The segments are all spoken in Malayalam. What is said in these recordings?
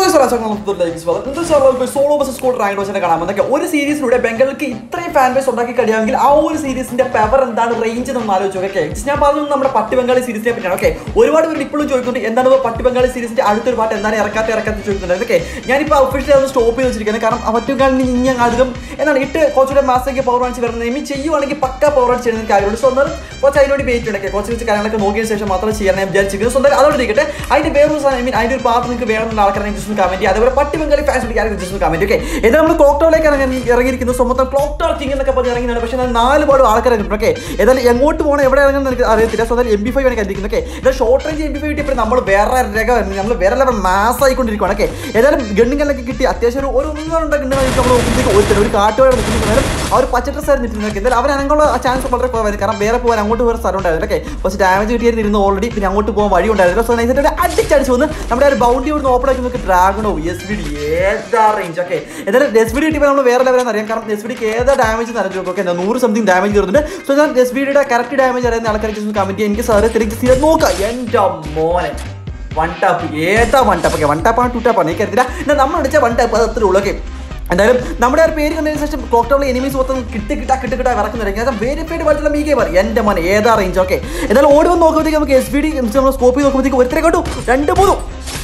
സോളോ ബസ് സ്കൂൾ റാങ്ക് റോസിനെ കാണാം എന്നൊക്കെ ഒരു സീരീസിലൂടെ ബംഗാൾക്ക് ഇത്രയും ഫാൻ ബേസ് ഉണ്ടാക്കി കഴിയാമെങ്കിൽ ആ ഒരു സീരീസിന്റെ പവർ എന്താണ് റേഞ്ച് എന്ന് ആലോചിച്ചു ഓക്കെ ഞാൻ പറഞ്ഞു നമ്മുടെ പട്ടി ബംഗാളി സീരീസിനെ പറ്റിയാണ് ഓക്കെ ഒരുപാട് പേര് ഇപ്പോഴും ചോദിക്കുന്നുണ്ട് എന്താണ് ഇപ്പൊ പട്ടി ബംഗാളി സീരീസിന്റെ അടുത്തൊരു പാട്ട് എന്താണ് ഇറക്കാത്ത ഇറക്കാത്ത ചോദിക്കുന്നുണ്ട് ഓക്കെ ഞാനിപ്പോൾ ഒഫീഷ്യലി അത് സ്റ്റോപ്പ് ചെയ്ത് വെച്ചിരിക്കുന്നത് കാരണം ആ പട്ടി ബംഗാളിന് ഇനി ഞാൻ അധികം എന്താണ് ഇട്ട് കുറച്ചുകൂടെ മാസത്തേക്ക് പവർ വാങ്ങിച്ച് വരുന്നത് ഇനി ചെയ്യുവാണെങ്കിൽ പക്ക പവർ വാങ്ങിച്ച് ചെയ്യുന്ന കാര്യമുണ്ട് സോ എന്നാൽ കുറച്ച് അതിനോട് വെയിറ്റ് ഉണ്ടൊക്കെ കുറച്ച് കുറച്ച് കാര്യങ്ങളൊക്കെ നോക്കിയ ശേഷം മാത്രം ചെയ്യാൻ ഞാൻ വിചാരിച്ചിരിക്കുന്നത് സോ എന്തായാലും അതോടെ ഇരിക്കട്ടെ അതിന്റെ വേറൊരു സാധനം ഐ മീൻ അതിന്റെ ഒരു പാർട്ട് നിങ്ങൾക്ക് വേണമെന്നുള്ള ആൾക്കാരെ ജസ്റ്റ് കമന്റ് ചെയ്യുക അതേപോലെ പട്ടി ബംഗാളി ഫാൻസ് പിടിക്കാൻ ജസ്റ്റ് കമന്റ് ഓക്കെ ഇത് നമ്മൾ ക്ലോക്ക് ടവറിലേക്ക് ഇറങ്ങി ഇറങ്ങിയിരിക്കുന്നു സോ മൊത്തം ക്ലോക്ക് ടവർ കിങ് എന്നൊക്കെ പറഞ്ഞ് ഇറങ്ങിയാണ് പക്ഷേ ഞാൻ നാല് പാട് ആൾക്കാരെ കിട്ടും ഓക്കെ ഏതായാലും എങ്ങോട്ട് പോകണം എവിടെ ഇറങ്ങുന്നത് എനിക്ക് അറിയത്തില്ല സോ അതായത് എം ബി ഫൈവ് ആണ് കണ്ടിരിക്കുന്നത് ഓക്കെ ഇത് short range M B five കിട്ടിയപ്പോൾ നമ്മൾ വേറെ രകം നമ്മൾ വേറെ ലെവൽ മാസ് ആയിക്കൊണ്ടിരിക്കുകയാണ് ഓക്കെ ഏതായാലും ഗണ്ണിങ്ങലൊക്കെ കിട്ടി അത്യാവശ്യം ഒരു ഒരു ഒന്നുകൊണ്ട് ഗണ്ണ് നമ്മൾ നോക്കുമ്പോഴത്തേക്ക് ഒരുത്തരം ഒരു കാട്ടുകാരെ നിൽക്കുന്നതായാലും ആ ഒരു പച്ച ഡ്രസ് ആയിരുന്നു നിൽക്കുന്നത് എന്തായാലും അവർ അനങ്ങുള്ള ചാൻസ് വളരെ കുറവായിരുന്നു കാരണം വേറെ പോകാൻ അങ്ങോട്ട് വേറെ സ്ഥലം ഉണ്ടായിരുന്നു ഓക്കെ കുറച്ച് ഡാമേജ് കിട്ടിയിരുന്നിരുന്നു ഓൾറെഡി പിന്നെ അങ്ങോട്ട് പോകാൻ വഴി ഉണ്ടായിരുന്നു സോ നൈസായിട്ട് അടിച്ചടിച്ച് വന്ന് നമ്മുടെ ആ ഒരു ബൗണ്ടി ഒന്ന് ഓപ്പൺ ആക്കി നോക്കി ഡ്രാഗണോ എസ് വി ഡി ഏതാ റേഞ്ച് ഓക്കെ എന്തായാലും എസ് വി ഡി കിട്ടിയപ്പോൾ നമ്മൾ വേറെ ലെവലെന്ന് അറിയാം കാരണം എസ് വി ഡിക്ക് ഏതാ ഡാമേജ് അറിഞ്ഞു നോക്കും ഓക്കെ നൂറ് സംതിങ് ഡാമേജ് വരുന്നുണ്ട് സോ ഞാൻ എസ് വി ഡിയുടെ കറക്റ്റ് ഡാമേജ് അറിയുന്ന ആൾക്കാർക്ക് ഒന്ന് കമന്റ് ചെയ്യാൻ എനിക്ക് സാറ് തിരിച്ച് സ്ഥിരം നോക്കാം എൻ്റെ മോനെ വൺ ടാപ്പ് ഏതാ വൺ ടാപ്പ് ഓക്കെ വൺ ടാപ്പാണ് ടു ടാപ്പാണ് എനിക്കറിയില്ല എന്നാൽ നമ്മൾ അടിച്ച വൺ ടാപ്പ് അത് അത്രേ ഉള്ളൂ ഓക്കെ എന്തായാലും നമ്മുടെ ആ ഒരു പേര് കണ്ടതിന് ശേഷം ക്ലോക്ക് ടവറിലെ എനിമീസ് മൊത്തം കിട്ടി കിട്ടാ കിട്ടി കിട്ടാ ഇറക്കുന്നുണ്ടെങ്കിൽ അത് വെരിഫൈഡ് ആയിട്ടുള്ള മീകെ പറയും എൻ്റെ മോനെ ഏതാ റേഞ്ച് ഓക്കെ എന്തായാലും ഓടി വന്ന് നോക്കുമ്പോഴത്തേക്ക് നമുക്ക് എസ് ബി ഡി നമ്മൾ സ്കോപ്പ് ചെയ്ത് നോക്കുമ്പോഴത്തേക്ക് ഒരുത്തരെ കണ്ടു രണ്ട് മൂന്നും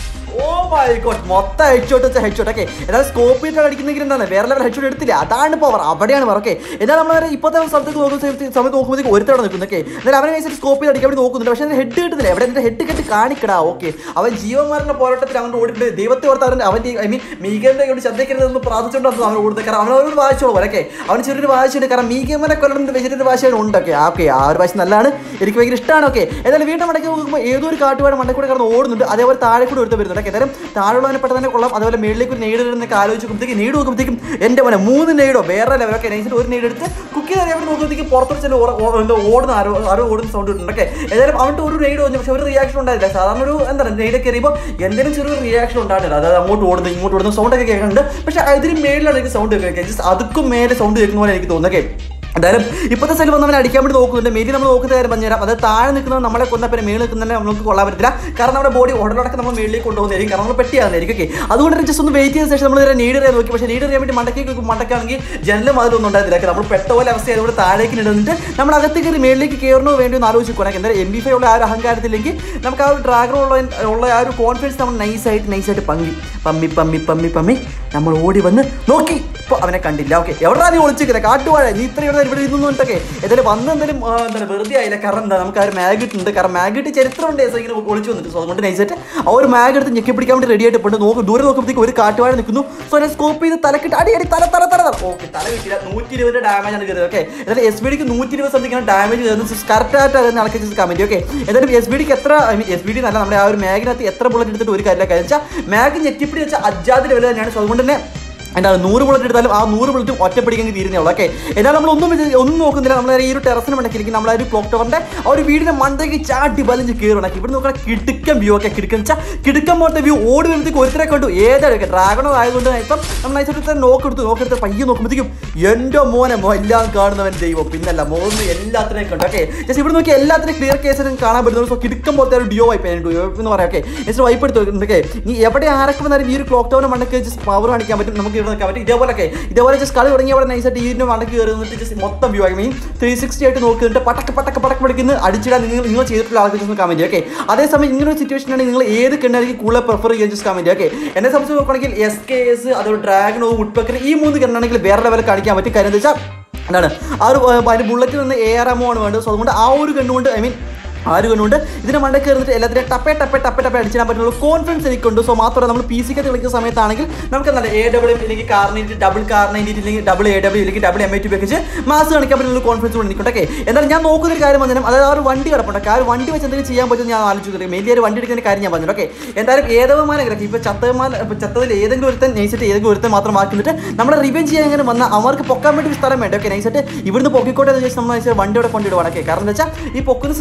ഓ മൈ ഗോഡ് മൊത്തം ഹെഡ്ഷോട്ട് വെച്ച ഹെഡ്ഷോട്ട് ഒക്കെ എന്നാൽ സ്കോപ്പ് ചെയ്തിട്ട് അടിക്കുന്നെങ്കിൽ എന്താണ് വേറെ ലെവൽ ഹെഡ്ഷോട്ട് എടുത്തില്ല അതാണ് പവർ അവിടെയാണ് പവർ ഓക്കെ എന്നാൽ നമ്മൾ ഇപ്പോഴത്തെ സ്ഥലത്തേക്ക് നോക്കുന്ന സമയത്ത് സമയത്ത് നോക്കുമ്പോഴത്തേക്ക് ഒരുത്തവിടെ നിൽക്കുന്നൊക്കെ എന്നാൽ അവനെ വെച്ചിട്ട് സ്കോപ്പ് ചെയ്ത് അടിക്കാൻ വേണ്ടി നോക്കുന്നുണ്ട് പക്ഷേ ഹെഡ് കിട്ടുന്നില്ല എവിടെ എൻ്റെ ഹെഡ് കെട്ട് കാണിക്കടാ ഓക്കെ അവൻ ജീവന്മാരുടെ പോരാട്ടത്തിൽ അവൻ ഓടിയിട്ട് ദൈവത്തെ ഓർത്ത് അവൻ അവൻ്റെ ഐ മീൻ മീഗന്റെ കൊണ്ട് ശ്രദ്ധിക്കരുതെന്ന് പ്രാർത്ഥിച്ചുകൊണ്ടാണ് അവൻ ഓടുന്നത് കാരണം അവൻ ഒരു വാശിയുള്ളൂ ഓക്കെ അവൻ ചെറിയൊരു വാശിയുണ്ട് കാരണം മീഗമ്മനെ കൊല്ലുന്നത് വെച്ചിട്ടൊരു വാശിയാണ് ഉണ്ടൊക്കെ ഓക്കെ ആ ഒരു വാശി നല്ലതാണ് എനിക്ക് ഭയങ്കര ഇഷ്ടമാണ് ഓക്കെ ഏതായാലും വീണ്ടും മടക്കി നോക്കുമ്പോൾ ഏതോ ഒരു കാട്ടുപാട് മണ്ടേ കൂടെ കിടന്ന് ഓടുന്നുണ്ട് അതേപോലെ താഴെ കൂടെ ഒരുത്ത് വരുന്നുണ്ട് ഓക്കെ ഏതായാലും താഴെയുള്ളവനെ പെട്ടെന്ന് തന്നെ കൊള്ളാം അതുപോലെ മേളിലേക്ക് ഒരു നെയ്ഡ് ഇടുന്നൊക്കെ ആലോചിക്കുമ്പോഴത്തേക്ക് നെയ്ഡ് നോക്കുമ്പോഴത്തേക്കും എൻ്റെ മോനെ മൂന്ന് നെയ്ഡോ വേറെ ലെവലൊക്കെ നൈസിൽ ഒരു നെയ്ഡ് എടുത്ത് കുക്ക് ചെയ്ത് അറിയാൻ നോക്കുമ്പോഴത്തേക്ക് പുറത്തൊരു ചില എന്തോ ഓടുന്ന ആരോ ആരോ ഓടുന്ന സൗണ്ട് കിട്ടുന്നുണ്ട് ഓക്കെ ഏതായാലും അവൻ്റെ ഒരു നെയ്ഡ് വന്നു പക്ഷെ ഒരു റിയാക്ഷൻ ഉണ്ടായില്ല സാധാരണ ഒരു എന്താണ് നെയ്ഡ് കയറിയപ്പോൾ എന്തെങ്കിലും ചെറിയൊരു റിയാക്ഷൻ ഉണ്ടായിട്ടില്ല അതായത് അങ്ങോട്ട് ഓടുന്നു ഇങ്ങോട്ട് ഓടുന്ന സൗണ്ട് ഒക്കെ കേൾക്കുന്നുണ്ട് പക്ഷേ ഇതിന് മേളിലാണ് എനിക്ക് സൗണ്ട് കേൾക്കുക ജസ്റ്റ് അതുക്കും മേലെ സൗണ്ട് കേൾക്കുന്ന പോലെ എനിക്ക് തോന്നുന്നത് ഓക്കെ എന്തായാലും ഇപ്പോഴത്തെ സെൽ വന്നവനെ അടിക്കാൻ വേണ്ടി നോക്കുന്നുണ്ട് മേരി നമ്മൾ നോക്കുന്ന കാര്യം പറഞ്ഞുതരാം അത് താഴെ നിൽക്കുന്നത് നമ്മളെ കൊന്ന പിന്നെ മേളിൽ നിൽക്കുന്നതിനെ നമുക്ക് കൊള്ളാൻ പറ്റില്ല കാരണം നമ്മുടെ ബോഡി ഉടനടക്കം നമ്മൾ മേളിലേക്ക് കൊണ്ടുപോകുന്നതായിരിക്കും കാരണം നമ്മൾ പെട്ടിയാകുന്നതായിരിക്കും ഓക്കെ അതുകൊണ്ട് തന്നെ ജസ്റ്റ് ഒന്ന് വെയിറ്റ് ചെയ്ത ശേഷം നമ്മൾ നീഡ് ചെയ്യാൻ നോക്കി പക്ഷേ നീഡ് ചെയ്യാൻ വേണ്ടി മണ്ടക്കേക്ക് മണ്ടക്കാണെങ്കിൽ ജനലും അതിലൊന്നും ഉണ്ടായിരുന്നില്ല നമ്മൾ പെട്ട പോലെ അവസ്ഥ അതുകൊണ്ട് താഴേക്ക് ഇടുന്നിട്ട് നമ്മൾ അകത്തേക്ക് കയറി മേളിലേക്ക് കയറണോ വേണ്ടി ഒന്ന് ആലോചിച്ച് പോകണം എന്തായാലും എം ബി ഫൈവ് ഉള്ള ആ ഒരു അഹങ്കാരത്തിലേക്ക് നമുക്ക് ആ ഒരു ഡ്രാഗൺ ഉള്ള ഉള്ള ആ ഒരു കോൺഫിഡൻസ് നമ്മൾ നൈസായിട്ട് നൈസായിട്ട് പങ്കി പമ്മി പമ്മി പമ്മി പമ്മി നമ്മൾ ഓടി വന്ന് നോക്കി ഇപ്പോൾ അവനെ കണ്ടില്ല ഓക്കെ എവിടെ നീ ഒളിച്ചിരിക്കുന്നത് കാട്ടുവാഴ നീ ഇത്രയും ഇവിടെ ഇവിടെ ഇരുന്നു എന്നിട്ടൊക്കെ ഏതായാലും വന്ന് എന്തായാലും ആ, എന്താണ് വെറുതെ ആയില്ല കാരണം എന്താ നമുക്ക് ആ ഒരു മാഗിറ്റ് ഉണ്ട് കാരണം മാഗിറ്റ് ചരിത്രമുണ്ട് ഏസോ ഇങ്ങനെ ഒളിച്ചു വന്നിട്ട് സോ അതുകൊണ്ട് നൈസായിട്ട് ആ ഒരു മാഗ് എടുത്ത് ഞെക്കി പിടിക്കാൻ വേണ്ടി റെഡി ആയിട്ട് പോയിട്ട് നോക്കും ദൂരെ നോക്കുമ്പോഴത്തേക്ക് ഒരു കാട്ടുവാഴ നിൽക്കുന്നു സോ അതിനെ സ്കോപ്പ് ചെയ്ത് തലക്കിട്ട് അടി അടി തല തല തല ഓക്കെ തല കിട്ടില്ല നൂറ്റി ഇരുപതിന്റെ ഡാമേജ് ആണ് കയറിയത് ഓക്കെ എന്നാലും എസ് ബി ഡിക്ക് നൂറ്റി ഇരുപത് സംതിങ് ഡാമേജ് കയറുന്നത് കറക്റ്റ് ആയിട്ട് അതിന് നടക്കി കമന്റ് ഓക്കെ എന്തായാലും എസ് ബി ഡിക്ക് എത്ര I mean S B D നല്ല നമ്മുടെ ആ ഒരു മാഗിനകത്ത് എത്ര ബുള്ളറ്റ് എടുത്തിട്ട് ഒരു കാര്യമില്ല കാര്യം വെച്ചാൽ മാഗ് ഞെക്കിപ്പിടി വെച്ചാൽ അജാതി ലെവൽ തന്നെയാണ് സോ അതുകൊണ്ട് തന്നെ എന്താണ് നൂറ് ബുള്ളറ്റ് എടുത്താലും ആ നൂറ് ബുള്ളറ്റും ഒറ്റപ്പിടിക്കെങ്കിൽ തീരുന്നേ ഉള്ളൂ ഓക്കെ എന്നാൽ നമ്മൾ ഒന്നും വിചാ- ഒന്നും നോക്കുന്നില്ല നമ്മൾ ഈ ഒരു ടെറസിന് മണ്ടക്കിരിക്കും നമ്മൾ ആ ഒരു ക്ലോക്ക് ടവറിന്റെ ആ ഒരു വീടിന്റെ മണ്ടയ്ക്ക് ചാട്ടി വലിഞ്ഞ് കയറണം ഇവിടെ നോക്കണ കിടുക്കം വ്യൂ ഒക്കെ കിടുക്കം വെച്ചാൽ കിടുക്കം പോലത്തെ വ്യൂ ഓടി വരുമ്പോഴത്തേക്ക് ഒരുത്തരെ കണ്ടു ഏതൊക്കെ ഡ്രാഗണോ ആയതുകൊണ്ട് ഇപ്പം നമ്മൾ നൈസായിട്ട് നോക്കെടുത്ത് നോക്കെടുത്ത് പയ്യെ നോക്കുമ്പോഴത്തേക്കും എൻ്റെ മോനെ മോ എല്ലാം കാണുന്നവൻ ദൈവം പിന്നല്ല മോന്ന് എല്ലാത്തിനെയും കണ്ടു ഓക്കെ ജസ്റ്റ് ഇവിടെ നോക്കി എല്ലാത്തിനും ക്ലിയർ കേസിലും കാണാൻ പറ്റുന്നു സോ കിടുക്കം പോലത്തെ ഒരു ഡിയോ വൈപ്പ് ഡിയോ വൈപ്പ് എന്ന് പറയാം ഓക്കെ ജസ്റ്റ് വൈപ്പ് എടുത്ത് ഓക്കെ നീ എവിടെ ആരൊക്കെ വന്നാലും ഈ ഒരു ക്ലോക്ക് ടവറിന്റെ മണ്ടക്ക് ജസ്റ്റ് പവർ കാണിക്കാൻ പറ്റും നമുക്ക് ഇവിടെ നിൽക്കാൻ പറ്റും ഇതേപോലൊക്കെ ഇതേപോലെ ജസ്റ്റ് കളി തുടങ്ങിയ അവിടെ നൈസായിട്ട് ഈ മണ്ടക്ക് കയറി നിന്നിട്ട് ജസ്റ്റ് മൊത്തം view I mean three sixty ആയിട്ട് നോക്കിയിട്ട് പട്ടക്ക് പട്ടക്ക് പടക്ക് പഠിക്കുന്ന അടിച്ചിടാൻ നിങ്ങൾ നിങ്ങൾ ചെയ്തിട്ടുള്ള ആൾക്ക് ജസ്റ്റ് കമന്റ് ഓക്കെ അതേസമയം ഇങ്ങനെ ഒരു സിറ്റുവേഷൻ ആണെങ്കിൽ നിങ്ങൾ ഏത് കിണ്ണായിരിക്കും കൂടുതൽ പ്രിഫർ ചെയ്യാൻ ജസ്റ്റ് കമന്റ് ഓക്കെ എന്നെ സംബന്ധിച്ച് നോക്കുകയാണെങ്കിൽ എസ് കെ എസ് അതുപോലെ ഡ്രാഗണോ വുഡ്പക്കർ ഈ മൂന്ന് കിണ്ണാണെങ്കിൽ വേറെ ലെവലിൽ കാണിക്കാൻ പറ്റും കാര്യം എന്താ വെച്ചാൽ എന്താണ് ആ ഒരു അതിന് ബുള്ളറ്റിൽ നിന്ന് എ ആർ എമ്മോ ആണ് വേണ്ടത് സോ അതുകൊണ്ട് ആ ഒരു കണ്ണുകൊണ്ട് ഐ മീൻ ആ ഒരു കണ്ണുകൊണ്ട് ഇതിന് മണ്ടയ്ക്ക് കയറിയിട്ട് എല്ലാത്തിനും ടപ്പേ ടപ്പേ ടപ്പേ ടപ്പേ അടിച്ചിടാൻ പറ്റുന്ന കോൺഫിഡൻസ് എനിക്കുണ്ട് സോ മാത്രമല്ല നമ്മൾ പി സിക്കത്ത് കളിക്കുന്ന സമയത്താണെങ്കിൽ നമുക്ക് നല്ല എ ഡബ്ല്യൂ ഇല്ലെങ്കിൽ car ninety double car ninety ഇല്ലെങ്കിൽ ഡബിൾ എ ഡബ്ല്യൂ ഇല്ലെങ്കിൽ ഡബിൾ എം ഐ ടി വെച്ച് മാസ് കാണിക്കാൻ പറ്റുന്ന കോൺഫിഡൻസ് കൊണ്ട് എനിക്കുണ്ട് ഓക്കെ എന്നാലും ഞാൻ നോക്കുന്ന ഒരു കാര്യം പറഞ്ഞാൽ അതായത് ആ ഒരു വണ്ടി കിടപ്പുണ്ട് ആ ഒരു വണ്ടി വെച്ച് എന്തെങ്കിലും ചെയ്യാൻ പറ്റും ഞാൻ ആലോചിക്കുന്നത് മെയിൻലി ഒരു വണ്ടി എടുക്കുന്ന കാര്യം ഞാൻ പറഞ്ഞു ഓക്കെ എന്തായാലും ഏതവമാനം കിടക്കും ഇപ്പോൾ ചത്തമാൻ ഇപ്പോൾ ചത്തതിൽ ഏതെങ്കിലും ഒരുത്തൻ നൈസിട്ട് ഏതെങ്കിലും ഒരുത്തൻ മാത്രം മാറ്റിട്ട് നമ്മുടെ റിവെഞ്ച് ചെയ്യാൻ ഇങ്ങനെ വന്നാൽ അവർക്ക് പൊക്കാൻ വേണ്ടി ഒരു സ്ഥലം വേണ്ട ഓക്കെ നൈസായിട്ട് ഇവിടുന്ന് പൊക്കിക്കോട്ടെ എന്ന് വെച്ചാൽ നമ്മൾ നൈസായിട്ട് വണ്ടി ഇവിടെ കൊണ്ടിടുവാണ് ഓക്കെ കാരണം എന്താ വെച്ചാൽ ഈ പൊക്കുന്ന സിസ്റ്റം കൊണ്ടുവന്ന്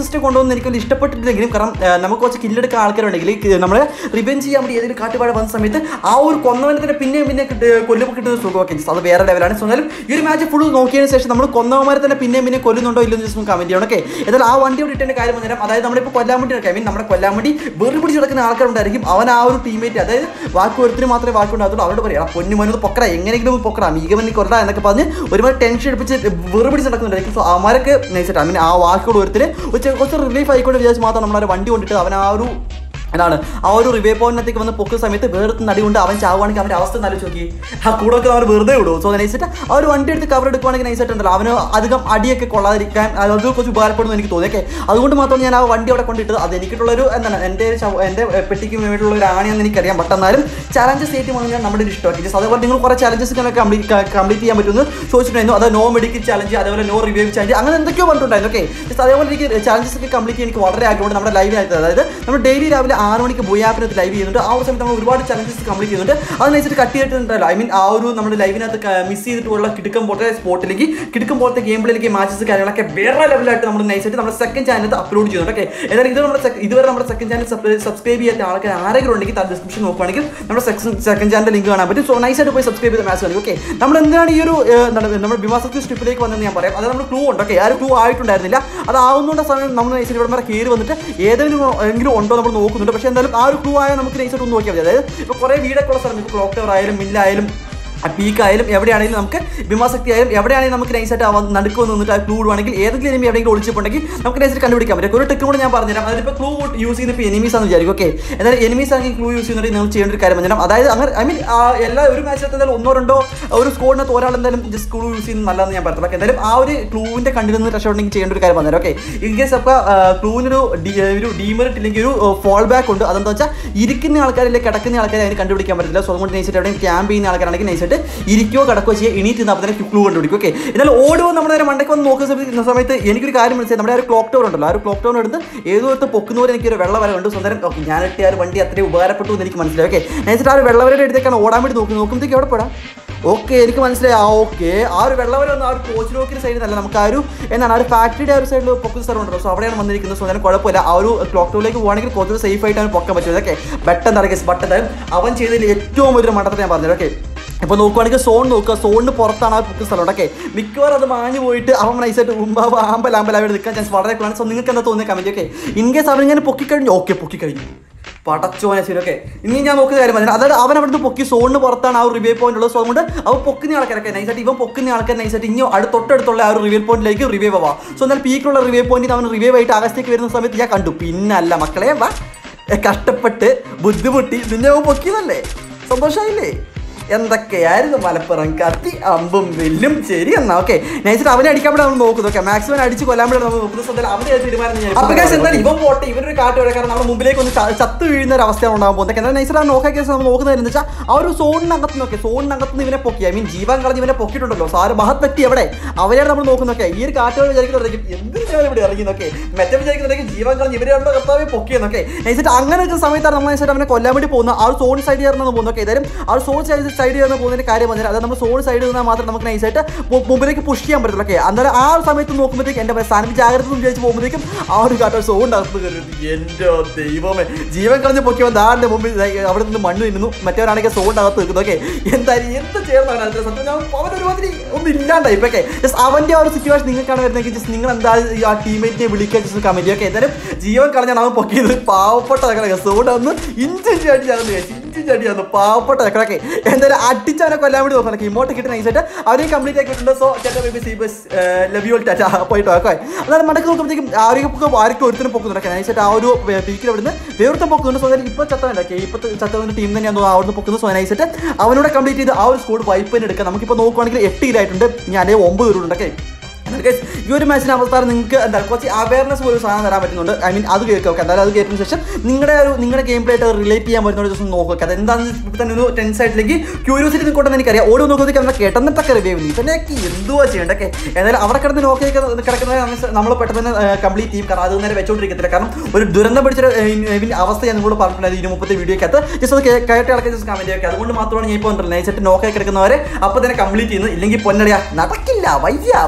ഒന്നും എനിക്ക് വലിയ ഇഷ്ടപ്പെട്ടിട്ടില്ലെങ്കിലും കാരണം ആ, നമുക്ക് കുറച്ച് കില്ലെടുക്കാൻ ആൾക്കാരുണ്ടെങ്കിൽ നമ്മൾ റിവെഞ്ച് ചെയ്യാൻ വേണ്ടി ഏതെങ്കിലും കാട്ടുപാഴ വന്ന സമയത്ത് ആ ഒരു കൊന്നവനെ തന്നെ പിന്നെയും പിന്നെ കൊല്ലുമ്പോൾ കിട്ടുന്ന സുഖമൊക്കെ അത് വേറെ ലെവലാണ് സോ എന്നാലും ഈ ഒരു മാച്ച് ഫുൾ നോക്കിയതിന് ശേഷം നമ്മൾ കൊന്നവന്മാരെ തന്നെ പിന്നെയും പിന്നെ കൊല്ലുന്നുണ്ടോ ഇല്ലെന്ന് ജസ്റ്റ് കമന്റ് ചെയ്യണം ഓക്കെ എന്നാൽ ആ വണ്ടിയോട് ഇട്ടേണ്ട കാര്യം പറഞ്ഞാൽ അതായത് നമ്മളിപ്പോൾ കൊല്ലാൻ വേണ്ടി ഐ മീൻ നമ്മുടെ കൊല്ലാൻ വേണ്ടി വെറു പിടിച്ച് കിടക്കുന്ന ആൾക്കാരുണ്ടായിരിക്കും അവൻ ആ ഒരു ടീമേറ്റ് അതായത് വാക്ക് ഒരുത്തിന് മാത്രമേ വാക്കുണ്ടാകത്തുള്ളൂ അവരോട് പറയാം പൊന്നു മനു പൊക്കറ എങ്ങനെയെങ്കിലും ഒന്ന് പൊക്കറ മീകമനി കൊല്ലട എന്നൊക്കെ പറഞ്ഞ് ഒരുപാട് ടെൻഷൻ എടുപ്പിച്ച് വെറു പിടിച്ച് നടക്കുന്നുണ്ടായിരിക്കും സോ അവന്മാരൊക്കെ നയിച്ചിട്ട് ഐ മീൻ ആ വാക്കോട് ഒരുത്തിന് കുറച്ച് റിലീഫ് ആയിക്കൊണ്ട് വിചാരിച്ച് മാത്രം നമ്മളൊരു വണ്ടി കൊണ്ടിട്ട് അവൻ ആ ഒരു എന്താണ് ആ ഒരു റിവേ പോയിന്റിനകത്തേക്ക് വന്ന് പൊക്കുന്ന സമയത്ത് വേർത്ത് നടി കൊണ്ട് അവൻ ചാവുകയാണെങ്കിൽ അവൻ്റെ അവസ്ഥ നല്ല നോക്കി ആ കൂടെ ഒക്കെ അവർ വെറുതെ വിടും സോ നൈസിട്ട് ആ ഒരു വണ്ടി എടുത്ത് കവർ എടുക്കുവാണെങ്കിൽ നൈസായിട്ട് ഉണ്ടല്ലോ അവന് അധികം അടിയൊക്കെ കൊള്ളാതിരിക്കാൻ അത് കുറച്ച് ഉപകാരപ്പെടുന്നു എനിക്ക് തോന്നി ഓക്കെ അതുകൊണ്ട് മാത്രം ഞാൻ ആ വണ്ടി അവിടെ കൊണ്ടിട്ടത് അത് എനിക്കിട്ടുള്ളൊരു എന്താണ് എൻ്റെ ഒരു ശവ- എൻ്റെ പെട്ടിക്ക് വേണ്ടിയിട്ടുള്ള ഒരു ആണിയെന്ന് എനിക്കറിയാം ബട്ട് എന്നാലും ചലഞ്ചസ് ഏറ്റവും വന്നാൽ നമ്മുടെ ഒരു ഇഷ്ടമാക്കി ജസ്റ്റ് അതേപോലെ നിങ്ങൾ കുറേ ചലഞ്ചസ് ഇങ്ങനെ കംപ്ലീറ്റ് കംപ്ലീറ്റ് ചെയ്യാൻ പറ്റുമെന്ന് ചോദിച്ചിട്ടുണ്ടായിരുന്നു അത് നോ മെഡിക്കൽ ചലഞ്ച് അതേപോലെ നോ റിവ്യൂ ചലഞ്ച് അങ്ങനെ എന്തൊക്കെയോ പറഞ്ഞിട്ടുണ്ടായിരുന്നു ഓക്കെ ജസ്റ്റ് അതേപോലെ എനിക്ക് ചലഞ്ചസ് ഒക്കെ കംപ്ലീറ്റ് ചെയ്യാൻ എനിക്ക് വളരെ ആഗ്രഹമുണ്ട് നമ്മുടെ ലൈവിനകത്ത് അതായത് നമ്മൾ ഡെയിലി രാവിലെ ആറ് മണിക്ക് ബോയ് ആപ്പിനകത്ത് ലൈവ് ചെയ്യുന്നുണ്ട് ആ ഒരു സമയത്ത് നമ്മൾ ഒരുപാട് ചലഞ്ചസ് കംപ്ലീറ്റ് ചെയ്യുന്നുണ്ട് അതിനനുസരിച്ച് കട്ട് ചെയ്തിട്ടുണ്ടല്ലോ ഐ മീൻ ആ ഒരു നമ്മുടെ ലൈവിനകത്ത് മിസ് ചെയ്തിട്ടുള്ള കിടക്കം പോലത്തെ സ്പോട്ടിലേക്ക് കിടക്കം പോലത്തെ ഗെയിം പ്ലേയിലേക്ക് മാച്ചസ് കാര്യങ്ങളൊക്കെ വേറെ ലെവലായിട്ട് നമ്മൾ നൈസായിട്ട് നമ്മുടെ സെക്കൻഡ് ചാനലിൽ അപ്ലോഡ് ചെയ്യുന്നുണ്ട് ഓക്കെ എന്നാലും ഇത് നമ്മുടെ sec- ഇതുവരെ നമ്മുടെ സെക്കൻഡ് ചാനൽ സബ്സ്ക്രൈബ് ചെയ്യാത്ത ആൾക്കാർ ആരെങ്കിലും ഉണ്ടെങ്കിൽ താൻ ഡിസ്ക്രിപ്ഷൻ നോക്കുവാണെങ്കിൽ നമ്മുടെ സെക്കൻഡ് ചാനൽ ലിങ്ക് കാണാൻ പറ്റും സോ നൈസായിട്ട് പോയി സബ്സ്ക്രൈബ് ചെയ്ത മാച്ച് കളിക്കും ഓക്കെ നമ്മൾ എന്താണ് ഈ ഒരു ഏഹ്, എന്താണ് നമ്മുടെ ബിമാസക്തി സ്ട്രിപ്പിലേക്ക് വന്നതെന്ന് ഞാൻ പറയാം അത് നമ്മൾ ക്ലൂ ഉണ്ട് ഓക്കെ ആ ഒരു ക്ലൂ ആയിട്ടുണ്ടായിരുന്നില്ല അത് ആവുന്നതുകൊണ്ട് സമയം നമ്മൾ നൈസായിട്ട് ഇവിടെ വരെ കയറി വന്നിട്ട് ഏതെങ്കിലും എങ്കിലും ഉണ്ടോ നമ്മൾ നോക്കുന്നുണ്ട് പക്ഷേ എന്തായാലും ആ ഒരു ക്ലൂ ആയാൽ നമുക്ക് നൈസായിട്ട് ഒന്ന് നോക്കിയാൽ മതി അതായത് ഇപ്പോൾ കുറേ വീടൊക്കെ ഉള്ള സ്ഥലം ഇപ്പോൾ ക്ലോക്ക് ടവർ ആയാലും മില്ലായാലും പീക്കായാലും എവിടെയാണെങ്കിലും നമുക്ക് ഭീമാശക്തി ആയാലും എവിടെയാണെങ്കിലും നമുക്ക് നൈസായിട്ട് അവ നടുക്ക് വന്ന് നിന്നിട്ട് ആ ക്ലൂ ഇടുവാണെങ്കിൽ ഏതെങ്കിലും എനിമി എവിടെയെങ്കിലും ഒളിച്ചിട്ടുണ്ടെങ്കിൽ നമുക്ക് നൈസായിട്ട് കണ്ടുപിടിക്കാൻ പറ്റും ഒരു ടെക്നും കൂടെ ഞാൻ പറഞ്ഞുതരാം അതായത് ഇപ്പോൾ ക്ലൂ യൂസ് ചെയ്യുന്ന ഇപ്പോൾ എനിമീസ് ആണെന്ന് വിചാരിക്കും ഓക്കെ എന്നാലും എനിമീസ് ആണെങ്കിൽ ക്ലൂ യൂസ് ചെയ്യുന്നുണ്ടെങ്കിൽ നിങ്ങൾ ചെയ്യേണ്ട ഒരു കാര്യം പറഞ്ഞാൽ അതായത് അങ്ങനെ ഐ മീൻ എല്ലാ ഒരു മാച്ചിൽ എന്തായാലും ഒന്നോ രണ്ടോ ഒരു സ്കോഡിനകത്ത് ഒരാൾ എന്തായാലും ജസ്റ്റ് ക്ലൂ യൂസ് ചെയ്യുന്നത് നല്ലതെന്ന് ഞാൻ പറഞ്ഞത് ഓക്കെ എന്തായാലും ആ ഒരു ക്ലൂവിൻ്റെ കണ്ടിൽ നിന്ന് രക്ഷപ്പെടണമെങ്കിൽ ചെയ്യേണ്ട ഒരു കാര്യം പറഞ്ഞുതരാം ഓക്കെ ഇൻ കേസ് അപ്പോൾ ക്ലൂവിനൊരു ഒരു ഡീമെറിറ്റ് ഇല്ലെങ്കിൽ ഒരു ഫോൾ ബാക്ക് ഉണ്ട് അതെന്താ വെച്ചാൽ ഇരിക്കുന്ന ആൾക്കാരിലെ കിടക്കുന്ന ആൾക്കാരെ അതിന് കണ്ടുപിടിക്കാൻ പറ്റില്ല സോ അതുകൊണ്ട് നൈസായിട്ട് എവിടെയും ക്യാമ്പ് ചെയ്യുന്ന ആൾക്കാരാണെങ്കിൽ നൈസായിട്ട് ഇരിക്കുകയോ കിടക്കുകയോ ചെയ്യുക എണീറ്റ് നിന്ന് അപ്പോൾ തന്നെ ക്ലൂ കണ്ടുപിടിക്കും ഓക്കെ എന്നാൽ ഓടുമ്പോൾ നമ്മുടെ നേരെ മണ്ടയ്ക്ക് വന്ന് നോക്കുന്ന സമയത്ത് സമയത്ത് എനിക്കൊരു കാര്യം മനസ്സിലായി നമ്മുടെ ആ ഒരു ക്ലോക്ക് ടവർ ഉണ്ടല്ലോ ആ ഒരു ക്ലോക്ക് ടവർ എടുത്ത് ഏതോ ഒരു പൊക്കുന്നവരെ എനിക്കൊരു വെള്ള വര കണ്ടു സ്വന്തം ഓക്കെ ഞാൻ ഇട്ട ആ ഒരു വണ്ടി അത്രയും ഉപകാരപ്പെട്ടു എന്ന് എനിക്ക് മനസ്സിലായി ഓക്കെ നൈസായിട്ട് ആ ഒരു വെള്ളവരുടെ അടുത്തേക്കാണ് ഓടാൻ വേണ്ടി നോക്കി നോക്കുമ്പോഴത്തേക്ക് എവിടെ പെടാം ഓക്കെ എനിക്ക് മനസ്സിലായി ആ ഓക്കെ ആ ഒരു വെള്ളവരം ഒന്ന് ആ ഒരു കോച്ച് റോക്കിന് സൈഡിൽ നല്ല നമുക്ക് ആ ഒരു എന്താണ് ആ ഒരു ഫാക്ടറിയുടെ ആ ഒരു സൈഡിൽ പൊക്കുന്ന സ്ഥലം ഉണ്ടല്ലോ സോ അവിടെയാണ് വന്നിരിക്കുന്നത് സോ അതിന് കുഴപ്പമില്ല ആ ഒരു ക്ലോക്ക് ടൂറിലേക്ക് പോകുകയാണെങ്കിൽ കുറച്ചുകൂടി സേഫ് ആയിട്ടാണ് പൊക്കാൻ പറ്റുന്നത് ഓക്കെ പെട്ടെന്ന് ഇറക്കി പെട്ടെന്ന് അവൻ ചെയ്തതിൽ ഏറ്റവും വലിയൊരു മണ്ടത്തിൽ ഞാൻ പറഞ്ഞത് ഓക്കെ ഇപ്പോൾ നോക്കുവാണെങ്കിൽ സോൺ നോക്കുക സോണിന് പുറത്താണ് ആ പൊക്കുന്ന സ്ഥലം ഓക്കെ മിക്കവാറും അത് മാഞ്ഞു പോയിട്ട് അവൻ നൈസായിട്ട് ഉമ്പാവ് ആമ്പൽ ആമ്പൽ അവിടെ നിൽക്കാൻ ചാൻസ് വളരെ കൂടുതലാണ് സോ നിങ്ങൾക്ക് എന്താ തോന്നിയ കമൻറ്റ് ഓക്കെ ഇൻ കേസ് അവൻ ഇങ്ങനെ പൊക്കിക്കഴിഞ്ഞു ഓക്കെ പൊക്കിക്കഴിഞ്ഞു പടച്ചോനെ ശരി ഓക്കെ ഇനി ഞാൻ നോക്കുന്ന കാര്യം പറഞ്ഞാൽ അതായത് അവൻ അവിടുന്ന് പൊക്കി സോണിന് പുറത്താണ് ആ ഒരു റിവ്യൂ പോയിന്റ് ഉള്ളത് സോ അതുകൊണ്ട് അവൻ പൊക്കുന്ന ആൾക്കാരൊക്കെ നൈസായിട്ട് ഇവൻ പൊക്കുന്ന ആൾക്കാർ നൈസായിട്ട് ഇനി അടുത്ത് തൊട്ടടുത്തുള്ള ആ ഒരു റിവ്യൂ പോയിന്റിലേക്ക് റിവ്യൂ ആവാം സോ എന്നാൽ പീക്കിലുള്ള റിവ്യൂ പോയിന്റിൽ അവൻ റിവ്യൂ ആയിട്ട് ആകാശത്തേക്ക് വരുന്ന സമയത്ത് ഞാൻ കണ്ടു പിന്നല്ല മക്കളെ വാ എ, കഷ്ടപ്പെട്ട് ബുദ്ധിമുട്ടി നിന്നെ അവൻ പൊക്കിയതല്ലേ സന്തോഷമായില്ലേ എന്തൊക്കെയായിരുന്നു മലപ്പുറം കത്തി അമ്പും വില്ലും ശരി എന്നാ ഓക്കെ നൈസിട്ട് അവനെ അടിക്കാൻ വേണ്ടി നമ്മൾ നോക്കുന്നത് ഓക്കെ മാക്സിമം അടിച്ച് കൊല്ലാൻ വേണ്ടി നമ്മൾ നോക്കുന്ന സ്വന്തം അവനെ തീരുമാനം ഞാൻ അപ്പൊ guys, എന്തായാലും ഇവൻ പോട്ടെ ഇവനൊരു കാട്ട് കാരണം നമ്മുടെ മുമ്പിലേക്ക് ഒന്ന് ച- ചത്ത് വീഴുന്ന ഒരു അവസ്ഥയാണ് ഉണ്ടാകാൻ പോകുന്നത് എന്നാൽ നൈസിട്ട് അവൻ നോക്കാൻ കേസ് നമ്മൾ നോക്കുന്നത് എന്ന് വെച്ചാൽ ആ ഒരു സോണിനകത്ത് നോക്കി സോണിനകത്ത് നിന്ന് ഇവനെ പൊക്കി ഐ മീൻ ജീവൻ കളഞ്ഞ് ഇവനെ പൊക്കിയിട്ടുണ്ടല്ലോ സാറ് മഹത് വ്യക്തി എവിടെ അവരെയാണ് നമ്മൾ നോക്കുന്നൊക്കെ ഈ ഒരു കാട്ടുകൾ വിചാരിക്കുന്നുണ്ടെങ്കിൽ എന്തിനു ഞാൻ ഇവിടെ ഇറങ്ങിയെന്നൊക്കെ മറ്റേ വിചാരിക്കുന്നുണ്ടെങ്കിൽ ജീവൻ കളഞ്ഞ് ഇവരെയാണോ കർത്താവെ പൊക്കിയെന്നൊക്കെ നൈസിട്ട് അങ്ങനെ ഒരു സമയത്താണ് നമ്മൾ നൈസായിട്ട് അവനെ കൊല്ലാൻ വേണ്ടി പോകുന്നത് ആ ഒരു സോൺ സൈഡ് ചേർന്ന് പോകുന്നു ഓക്കെ ഏതായാലും ആ ഒരു സോൺ സൈഡ് സൈഡ് ചേർന്ന് പോകുന്നതിന്റെ കാര്യം പറഞ്ഞാൽ അത് നമ്മൾ സോൺ സൈഡിൽ നിന്നാൽ മാത്രം നമുക്ക് നൈസായിട്ട് മു- മുമ്പിലേക്ക് പുഷ് ചെയ്യാൻ പറ്റുള്ളൂ ഓക്കെ അന്നേരം ആ ഒരു സമയത്ത് നോക്കുമ്പോഴത്തേക്ക് എൻ്റെ സ്ഥാനം ജാഗ്രത എന്ന് വിചാരിച്ച് പോകുമ്പോഴത്തേക്കും ആ ഒരു കാട്ടോ സോൺ അകത്ത് കയറുന്നത് എൻ്റെ ദൈവമേ ജീവൻ കളഞ്ഞ് പൊക്കിയവൻ ദാന്റെ മുമ്പിൽ ദേ അവിടെ നിന്ന് മണ്ണ് തിന്നു മറ്റവരാണെങ്കിൽ സോണിൻ്റെ അകത്ത് നിൽക്കുന്നു ഓക്കെ എന്തായാലും എന്ത് ചെയ്യുന്നതാണ് അതിന്റെ സത്യം ഞാൻ അവൻ ഒരുമാതിരി ഒന്നും ഇല്ലാണ്ടായി ഇപ്പൊ ഓക്കെ ജസ്റ്റ് അവന്റെ ആ ഒരു സിറ്റുവേഷൻ നിങ്ങൾക്കാണ് വരുന്നതെങ്കിൽ ജസ്റ്റ് നിങ്ങൾ എന്താ ഈ ആ ടീമേറ്റിനെ വിളിക്കാൻ ജസ്റ്റ് കമന്റ് ഓക്കെ എന്തായാലും ജീവൻ കളഞ്ഞാണ് അവൻ പൊക്കിയത് പാവപ്പെട്ട ചക്കളൊക്കെ സോഡ് അന്ന് ഇഞ്ചിഞ്ച് അടിച്ചാന്ന് ഇഞ്ചിഞ്ച് അടിയാന്ന് പാവപ്പെട്ട ചക്കളൊക്കെ എന്തായാലും അടിച്ചവനെ കൊല്ലാൻ വേണ്ടി നോക്കണം ഇമോട്ട് കിട്ടി നൈസായിട്ട് അവരെ കംപ്ലീറ്റ് ആക്കിയിട്ടുണ്ട് സോ ചേട്ടാ ബേബി സി ബസ് ലവ് യു ടാറ്റ പോയിട്ട് ഓക്കെ അതാണ് മടക്ക് നോക്കുമ്പോഴത്തേക്കും ആരോഗ്യ ആർക്കും ഒരുത്തിനും പൊക്കുന്നുണ്ട് നൈസായിട്ട് ആ ഒരു പീക്കിൽ അവിടുന്ന് വേർത്തം പൊക്കുന്നുണ്ട് സോ അതായത് ഇപ്പോൾ ചത്തവൻ്റെ ഇപ്പൊ ചത്തവൻ്റെ ടീം തന്നെയാണ് തോന്നുന്നു അവിടുന്ന് പൊക്കുന്നത് സോ നൈസായിട്ട് അവനോട് കംപ്ലീറ്റ് ചെയ്ത് ആ ഒരു സ്കോഡ് വൈപ്പ് തന്നെ എടുക്കാം നമുക്കിപ്പോൾ നോക്കുവാണെങ്കിൽ എട്ട് കിലായിട്ടുണ്ട് ഞാൻ അല്ലെങ്കിൽ ഒമ്പത് പേരുണ്ട് ഓക്കെ എന്നാൽ guys, ഈ ഒരു മാച്ചിന് അവസ്ഥ നിങ്ങൾക്ക് എന്താ കുറച്ച് അവയർനെസ് പോലും സാധനം തരാൻ പറ്റുന്നുണ്ട് ഐ മീൻ അത് കേൾക്കുക ഓക്കെ എന്തായാലും അത് കേട്ടതിന് ശേഷം നിങ്ങളുടെ ഒരു നിങ്ങളുടെ ഗെയിം പ്ലേ ആയിട്ട് റിലേറ്റ് ചെയ്യാൻ പറ്റുന്ന ഒരു ദിവസം നോക്കുക അത് എന്താണെന്ന് ഇപ്പം തന്നെ ഒരു ടെൻ സൈഡിലേക്ക് ക്യൂരിയോസിറ്റി നിൽക്കോട്ടെന്ന് എനിക്കറിയാം ഓരോ നോക്കുമ്പോഴത്തേക്ക് നമ്മൾ കേട്ടെന്നിട്ടൊക്കെ റിവ്യൂ നീ തന്നെ എന്തുവാ ചെയ്യേണ്ടത് ഓക്കെ എന്തായാലും അവിടെ കിടന്ന് നോക്കിയൊക്കെ കിടക്കുന്നത് നമ്മൾ പെട്ടെന്ന് കംപ്ലീറ്റ് ചെയ്യും കാരണം അത് നേരെ വെച്ചോണ്ടിരിക്കത്തില്ല കാരണം ഒരു ദുരന്തം പിടിച്ചൊരു ഏർ, ഏർ, അവസ്ഥ ഞാൻ നിങ്ങളോട് പറഞ്ഞിട്ടുണ്ടായിരുന്നു ഇതിന് മുപ്പത്തെ വീഡിയോക്കകത്ത് ജസ്റ്റ് അത് കേ- കേട്ട ആൾക്കാർ ജസ്റ്റ് കമന്റ് ഒക്കെ അതുകൊണ്ട് മാത്രമാണ് ഞാൻ ഇപ്പോൾ നൈസായിട്ട് നോക്കി കിടക്കുന്നവരെ അപ്പോൾ തന്നെ കംപ്ലീറ്റ് ചെയ്യുന്നത് ഇല്ലെങ്കിൽ പൊന്നടിയാ നടക്കില്ല വയ്യ വയ്യ സത്യം